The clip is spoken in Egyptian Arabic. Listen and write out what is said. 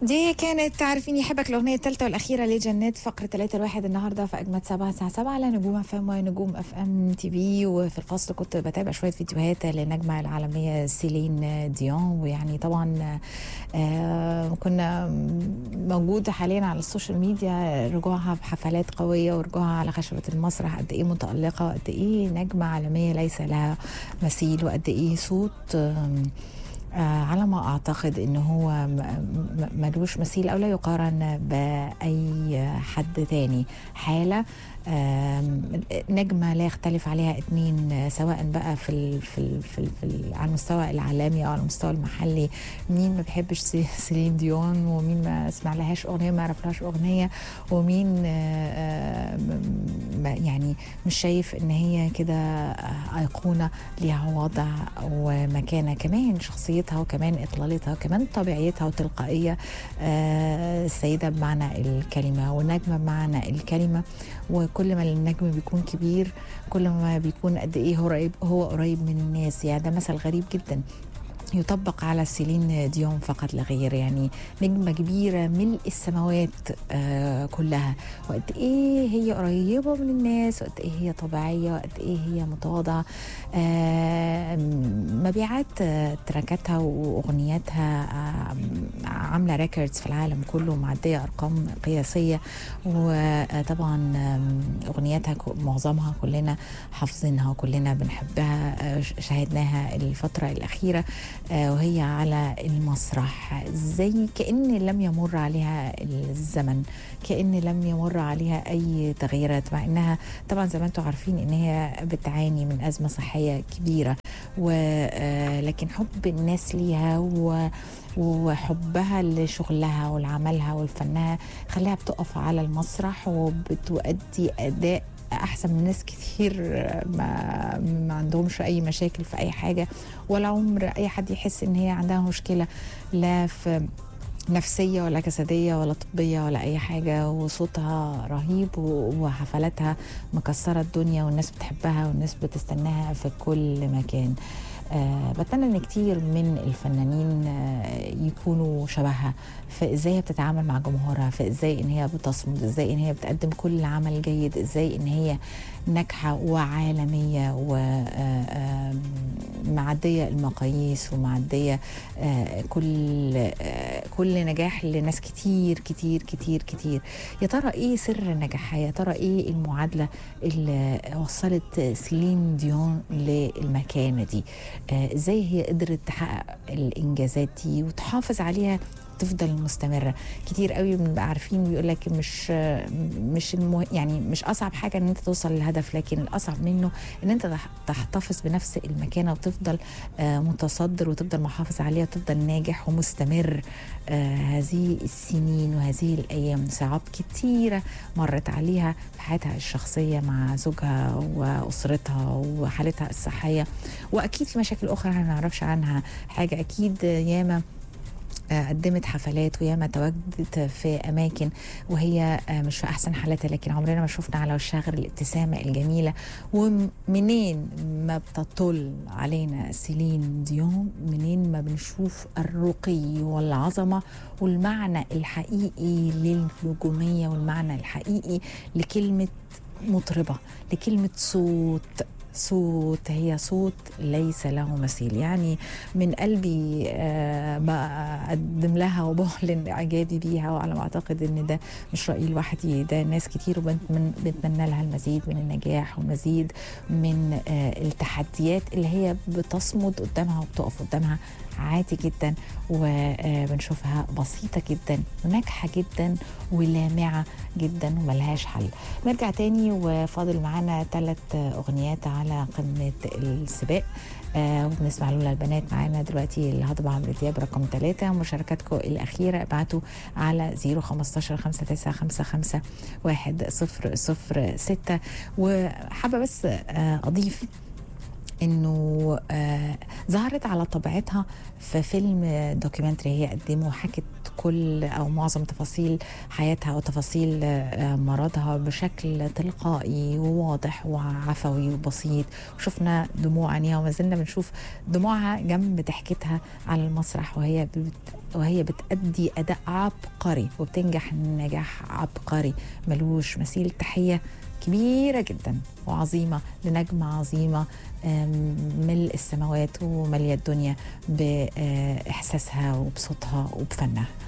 دي كانت تعرفيني يحبك الأغنية الثالثة والأخيرة لجنات فقرة ثلاثة الواحد النهاردة في أجمد سبعة الساعة سبعة على نجوم اف ام ونجوم اف ام تي في وفي الفصل كنت بتابع شوية فيديوهات للنجمة العالمية سيلين ديون ويعني طبعا آه كنا موجود حاليا على السوشيال ميديا رجوعها بحفلات قوية ورجوعها على خشبة المسرح قد إيه متألقة قد إيه نجمة عالمية ليس لها مثيل وقد إيه صوت آم آه على ما اعتقد انه هو ملوش مثيل او لا يقارن باي حد تاني حاله نجمة لا يختلف عليها اتنين سواء بقى في ال في ال في, ال في ال على المستوى العالمي او على المستوى المحلي مين ما بيحبش سيلين ديون ومين ما سمع لهاش اغنيه ما عرفلهاش اغنيه ومين يعني مش شايف ان هي كده ايقونه ليها وضع ومكانه كمان شخصيتها وكمان اطلالتها وكمان طبيعيتها وتلقائيه السيده بمعنى الكلمه والنجمه بمعنى الكلمه وكل ما النجم بيكون كبير كل ما بيكون قد ايه هو قريب هو قريب من الناس يعني ده مثل غريب جدا يطبق على سيلين ديون فقط لا غير يعني نجمة كبيرة ملء السماوات آه كلها وقد ايه هي قريبة من الناس وقد ايه هي طبيعية وقد ايه هي متواضعة آه مبيعات تراكاتها واغنياتها آه عاملة ريكوردز في العالم كله معدية ارقام قياسية وطبعا اغنياتها معظمها كلنا حافظينها وكلنا بنحبها شاهدناها الفترة الأخيرة وهي على المسرح زي كأن لم يمر عليها الزمن كأن لم يمر عليها أي تغييرات مع أنها طبعا زي ما أنتم عارفين أن هي بتعاني من أزمة صحية كبيرة ولكن حب الناس ليها و وحبها لشغلها ولعملها ولفنها خلاها بتقف على المسرح وبتؤدي أداء احسن من ناس كتير ما ما عندهمش اي مشاكل في اي حاجه ولا عمر اي حد يحس ان هي عندها مشكله لا في نفسية ولا جسدية ولا طبية ولا أي حاجة وصوتها رهيب وحفلاتها مكسرة الدنيا والناس بتحبها والناس بتستناها في كل مكان أه بتمنى ان كتير من الفنانين أه يكونوا شبهها في ازاي هي بتتعامل مع جمهورها في ازاي ان هي بتصمد ازاي ان هي بتقدم كل عمل جيد ازاي ان هي ناجحه وعالميه ومعديه المقاييس ومعديه كل كل نجاح لناس كتير كتير كتير كتير يا ترى ايه سر نجاحها يا ترى ايه المعادله اللي وصلت سليم ديون للمكانه دي ازاي هي قدرت تحقق الانجازات دي وتحافظ عليها تفضل مستمره كتير قوي بنبقى عارفين بيقول لك مش مش المه... يعني مش اصعب حاجه ان انت توصل للهدف لكن الاصعب منه ان انت تحتفظ بنفس المكانه وتفضل متصدر وتفضل محافظ عليها وتفضل ناجح ومستمر هذه السنين وهذه الايام صعاب كتيره مرت عليها في حياتها الشخصيه مع زوجها واسرتها وحالتها الصحيه واكيد في مشاكل اخرى احنا ما نعرفش عنها حاجه اكيد ياما قدمت حفلات وياما تواجدت في اماكن وهي مش في احسن حالاتها لكن عمرنا ما شفنا على وشها غير الابتسامه الجميله ومنين ما بتطل علينا سيلين ديون منين ما بنشوف الرقي والعظمه والمعنى الحقيقي للنجوميه والمعنى الحقيقي لكلمه مطربه لكلمه صوت صوت هي صوت ليس له مثيل يعني من قلبي آه بقدم لها وبعلن اعجابي بيها وعلى ما اعتقد ان ده مش رايي لوحدي ده ناس كتير وبتمنى لها المزيد من النجاح والمزيد من آه التحديات اللي هي بتصمد قدامها وبتقف قدامها عادي جدا وبنشوفها بسيطة جدا وناجحة جدا ولامعة جدا وملهاش حل نرجع تاني وفاضل معانا ثلاث أغنيات على قمة السباق آه وبنسمع لولا البنات معانا دلوقتي الهضبة عمرو دياب رقم ثلاثة مشاركاتكم الأخيرة ابعتوا على 015 5955 100 6 وحابة بس آه أضيف انه آه ظهرت على طبيعتها في فيلم دوكيومنتري هي قدمه وحكت كل او معظم تفاصيل حياتها وتفاصيل آه مرضها بشكل تلقائي وواضح وعفوي وبسيط وشفنا دموع عينيها وما زلنا بنشوف دموعها جنب ضحكتها على المسرح وهي بت وهي بتأدي أداء عبقري وبتنجح نجاح عبقري ملوش مثيل تحية كبيرة جدا وعظيمة لنجمة عظيمة ملء السماوات وملء الدنيا بإحساسها وبصوتها وبفنها